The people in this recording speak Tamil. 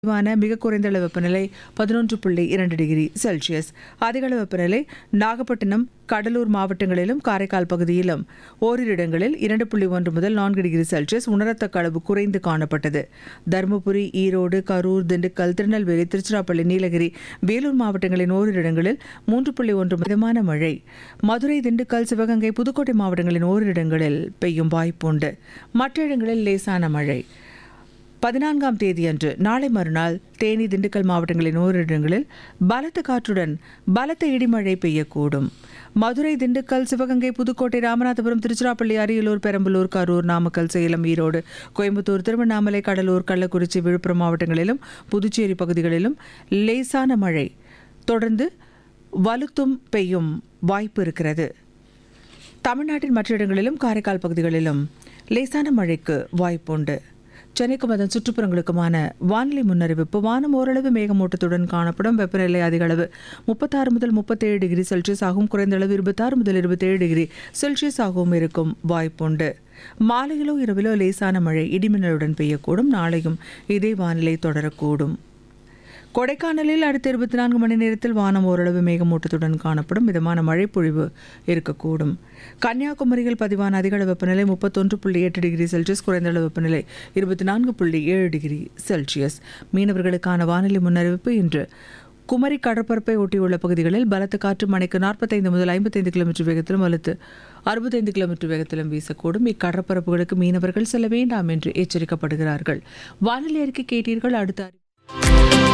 வான மிக குறைந்த அளவு வெப்பநிலை பதினொன்று புள்ளி இரண்டு டிகிரி செல்சியஸ் அதிக அளவு வெப்பநிலை நாகப்பட்டினம் கடலூர் மாவட்டங்களிலும் காரைக்கால் பகுதியிலும் ஓரிரு இடங்களில் இரண்டு புள்ளி ஒன்று முதல் நான்கு டிகிரி செல்சியஸ் உணரத்தக்க அளவு குறைந்து காணப்பட்டது தருமபுரி ஈரோடு கரூர் திண்டுக்கல் திருநெல்வேலி திருச்சிராப்பள்ளி நீலகிரி வேலூர் மாவட்டங்களின் ஓரிரு இடங்களில் மூன்று புள்ளி ஒன்று மிதமான மழை மதுரை திண்டுக்கல் சிவகங்கை புதுக்கோட்டை மாவட்டங்களின் ஓரிரு இடங்களில் பெய்யும் வாய்ப்புண்டு மற்ற இடங்களில் லேசான மழை பதினான்காம் தேதியன்று நாளை மறுநாள் தேனி திண்டுக்கல் மாவட்டங்களின் ஓரிரு இடங்களில் பலத்த காற்றுடன் பலத்த இடிமழை பெய்யக்கூடும் மதுரை திண்டுக்கல் சிவகங்கை புதுக்கோட்டை ராமநாதபுரம் திருச்சிராப்பள்ளி அரியலூர் பெரம்பலூர் கரூர் நாமக்கல் சேலம் ஈரோடு கோயம்புத்தூர் திருவண்ணாமலை கடலூர் கள்ளக்குறிச்சி விழுப்புரம் மாவட்டங்களிலும் புதுச்சேரி பகுதிகளிலும் லேசான மழை தொடர்ந்து வலுத்தும் பெய்யும் வாய்ப்பு இருக்கிறது தமிழ்நாட்டின் மற்ற இடங்களிலும் காரைக்கால் பகுதிகளிலும் லேசான மழைக்கு வாய்ப்புண்டு சென்னைக்கும் அதன் சுற்றுப்புறங்களுக்குமான வானிலை முன்னறிவிப்பு வானம் ஓரளவு மேகமூட்டத்துடன் காணப்படும் வெப்பநிலை அதிக அளவு முப்பத்தாறு முதல் முப்பத்தேழு டிகிரி செல்சியஸ் ஆகும் குறைந்த அளவு இருபத்தாறு முதல் இருபத்தேழு டிகிரி செல்சியஸ் ஆகவும் இருக்கும் வாய்ப்புண்டு மாலையிலோ இரவிலோ லேசான மழை இடிமின்னலுடன் பெய்யக்கூடும் நாளையும் இதே வானிலை தொடரக்கூடும் கொடைக்கானலில் அடுத்த இருபத்தி நான்கு மணி நேரத்தில் வானம் ஓரளவு மேகமூட்டத்துடன் காணப்படும் மிதமான மழைப்பொழிவு இருக்கக்கூடும் கன்னியாகுமரியில் பதிவான அதிக அளவு வெப்பநிலை முப்பத்தொன்று புள்ளி எட்டு டிகிரி செல்சியஸ் குறைந்த அளவு வெப்பநிலை இருபத்தி நான்கு புள்ளி ஏழு டிகிரி செல்சியஸ் மீனவர்களுக்கான வானிலை முன்னறிவிப்பு இன்று குமரி கடற்பரப்பை ஒட்டியுள்ள பகுதிகளில் பலத்த காற்று மணிக்கு நாற்பத்தைந்து முதல் ஐம்பத்தைந்து கிலோமீட்டர் வேகத்திலும் அல்லது அறுபத்தைந்து கிலோமீட்டர் வேகத்திலும் வீசக்கூடும் இக்கடற்பரப்புகளுக்கு மீனவர்கள் செல்ல வேண்டாம் என்று எச்சரிக்கப்படுகிறார்கள் வானிலை அறிக்கை கேட்டீர்கள் அடுத்த அறி-